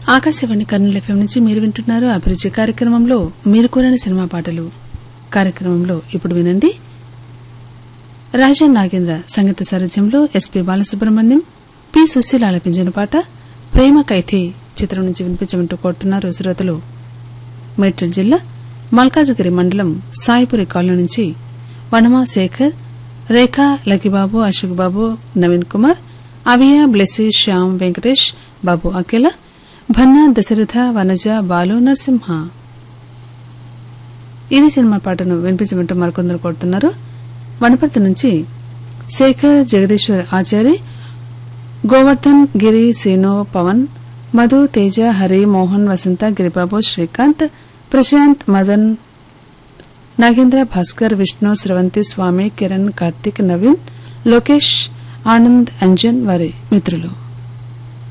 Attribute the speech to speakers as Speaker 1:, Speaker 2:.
Speaker 1: Akashvani Kurnool FM నుంచి మీరు వింటున్నారు అభిరుచి కార్యక్రమంలో మీరు కోరిన సినిమా పాటలు కార్యక్రమంలో ఇప్పుడు వినండి రాజా నాగేంద్ర సంగీత సారథ్యంలో ఎస్పి బాలసుబ్రహ్మణ్యం పి సుశీల ఆలపించిన పాట ప్రేమ కైథీ చిత్రం నుంచి వినిపించమంటూ కోరుతున్నారు శ్రోతలు మేడ్చల్ జిల్లా మల్కాజగిరి మండలం సాయిపురి కాలనీ నుంచి వనమా శేఖర్ రేఖా లకిబాబు అశోక్ బాబు నవీన్ కుమార్ అవియా బ్లెస్సి శ్యామ్ వెంకటేష్ బాబు అఖిల భన్నా దశరథ వనజ బాలు నరసింహ ఇది సినిమా పాటను వినిపించమంటూ మరికొందరు కోరుతున్నారు వనపర్తి నుంచి శేఖర్ జగదీశ్వర్ ఆచారి గోవర్ధన్ గిరి సేనో పవన్ మధు తేజ హరి మోహన్ వసంత గిరిబాబు శ్రీకాంత్ ప్రశాంత్ మదన్ నాగేంద్ర భాస్కర్ విష్ణు స్రవంతి స్వామి కిరణ్ కార్తిక్ నవీన్ లోకేష్ ఆనంద్ అంజన్ వారి మిత్రులు